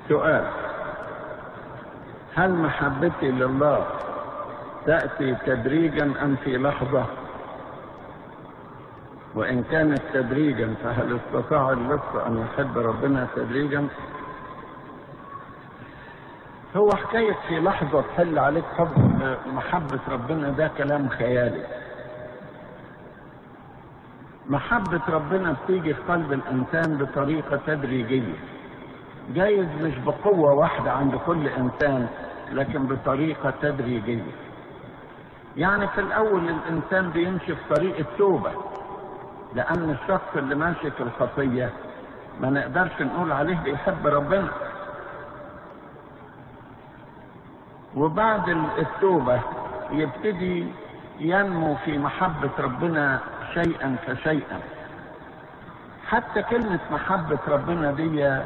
سؤال هل محبتي لله تأتي تدريجا أم في لحظة وإن كانت تدريجا فهل استطاع اللص أن يحب ربنا تدريجا هو حكاية في لحظة تحل عليك حب محبة ربنا ده كلام خيالي محبة ربنا بتيجي في قلب الإنسان بطريقة تدريجية جايز مش بقوة واحدة عند كل إنسان لكن بطريقة تدريجية يعني في الأول الإنسان بيمشي في طريق التوبة لأن الشخص اللي ماشي في الخطية ما نقدرش نقول عليه بيحب ربنا وبعد التوبة يبتدي ينمو في محبة ربنا شيئا فشيئا حتى كلمة محبة ربنا دي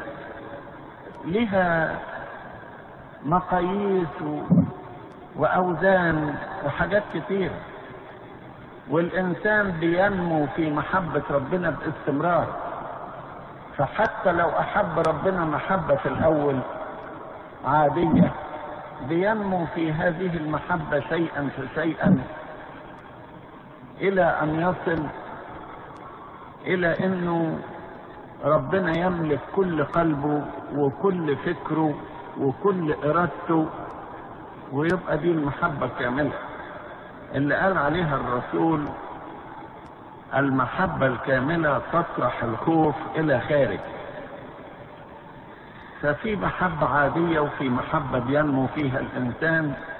لها مقاييس و... وأوزان وحاجات كتيرة والإنسان بينمو في محبة ربنا باستمرار فحتى لو أحب ربنا محبة في الأول عادية بينمو في هذه المحبة شيئا فشيئا إلى أن يصل إلى أنه ربنا يملك كل قلبه وكل فكره وكل إرادته ويبقى دي المحبة كاملة اللي قال عليها الرسول المحبة الكاملة تطرح الخوف إلى خارج ففي محبة عادية وفي محبة بينمو فيها الإنسان